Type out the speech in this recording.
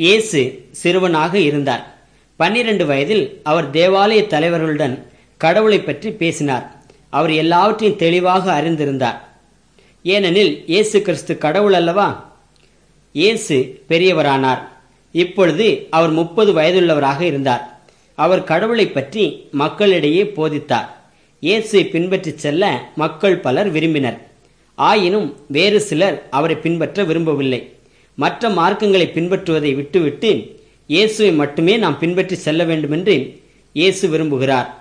இயேசு சிறுவனாக இருந்தார் பன்னிரண்டு வயதில் அவர் தேவாலய தலைவர்களுடன் கடவுளை பற்றி பேசினார் அவர் எல்லாவற்றையும் தெளிவாக அறிந்திருந்தார் ஏனெனில் இயேசு கிறிஸ்து கடவுள் அல்லவா இயேசு பெரியவரானார் இப்பொழுது அவர் முப்பது வயதுள்ளவராக இருந்தார் அவர் கடவுளை பற்றி மக்களிடையே போதித்தார் இயேசுவை பின்பற்றிச் செல்ல மக்கள் பலர் விரும்பினர் ஆயினும் வேறு சிலர் அவரை பின்பற்ற விரும்பவில்லை மற்ற மார்க்கங்களை பின்பற்றுவதை விட்டுவிட்டு இயேசுவை மட்டுமே நாம் பின்பற்றி செல்ல வேண்டுமென்று இயேசு விரும்புகிறார்